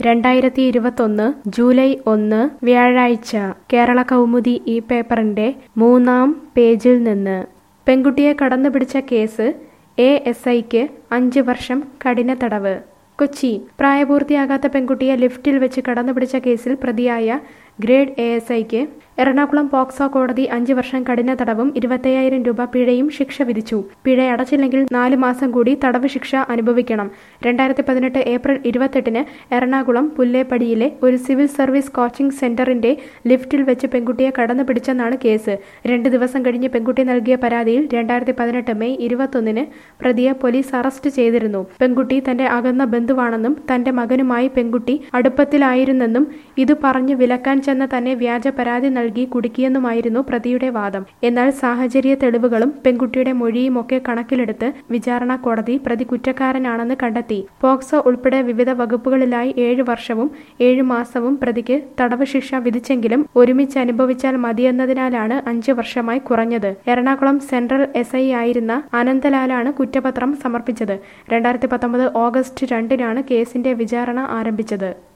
രണ്ടായിരത്തി ഇരുപത്തൊന്ന് ജൂലൈ ഒന്ന് വ്യാഴാഴ്ച കേരള കൗമുദി ഈ പേപ്പറിന്റെ മൂന്നാം പേജിൽ നിന്ന് പെൺകുട്ടിയെ കടന്നുപിടിച്ച കേസ് എ എസ് ഐക്ക് അഞ്ച് വർഷം കഠിന തടവ് കൊച്ചി പ്രായപൂർത്തിയാകാത്ത പെൺകുട്ടിയെ ലിഫ്റ്റിൽ വെച്ച് കടന്നുപിടിച്ച കേസിൽ പ്രതിയായ ഗ്രേഡ് എ എസ് ഐക്ക് എറണാകുളം പോക്സോ കോടതി അഞ്ച് വർഷം കഠിന തടവും ഇരുപത്തയ്യായിരം രൂപ പിഴയും ശിക്ഷ വിധിച്ചു പിഴ അടച്ചില്ലെങ്കിൽ നാല് മാസം കൂടി തടവ് ശിക്ഷ അനുഭവിക്കണം രണ്ടായിരത്തി പതിനെട്ട് ഏപ്രിൽ ഇരുപത്തെട്ടിന് എറണാകുളം പുല്ലേപ്പടിയിലെ ഒരു സിവിൽ സർവീസ് കോച്ചിംഗ് സെന്ററിന്റെ ലിഫ്റ്റിൽ വെച്ച് പെൺകുട്ടിയെ കടന്നു പിടിച്ചെന്നാണ് കേസ് രണ്ട് ദിവസം കഴിഞ്ഞ് പെൺകുട്ടി നൽകിയ പരാതിയിൽ രണ്ടായിരത്തി പതിനെട്ട് മെയ് ഇരുപത്തൊന്നിന് പ്രതിയെ പോലീസ് അറസ്റ്റ് ചെയ്തിരുന്നു പെൺകുട്ടി തന്റെ അകന്ന ബന്ധുവാണെന്നും തന്റെ മകനുമായി പെൺകുട്ടി അടുപ്പത്തിലായിരുന്നെന്നും ഇത് പറഞ്ഞു വിലക്കാൻ ചെന്ന തന്നെ വ്യാജ പരാതി നൽകി കുടുക്കിയെന്നുമായിരുന്നു പ്രതിയുടെ വാദം എന്നാൽ സാഹചര്യ തെളിവുകളും പെൺകുട്ടിയുടെ മൊഴിയുമൊക്കെ കണക്കിലെടുത്ത് വിചാരണ കോടതി പ്രതി കുറ്റക്കാരനാണെന്ന് കണ്ടെത്തി പോക്സോ ഉൾപ്പെടെ വിവിധ വകുപ്പുകളിലായി ഏഴ് വർഷവും ഏഴു മാസവും പ്രതിക്ക് തടവ് ശിക്ഷ വിധിച്ചെങ്കിലും ഒരുമിച്ച് അനുഭവിച്ചാൽ മതിയെന്നതിനാലാണ് അഞ്ച് വർഷമായി കുറഞ്ഞത് എറണാകുളം സെൻട്രൽ എസ് ഐ ആയിരുന്ന അനന്തലാലാണ് കുറ്റപത്രം സമർപ്പിച്ചത് രണ്ടായിരത്തി പത്തൊമ്പത് ഓഗസ്റ്റ് രണ്ടിനാണ് കേസിന്റെ വിചാരണ ആരംഭിച്ചത്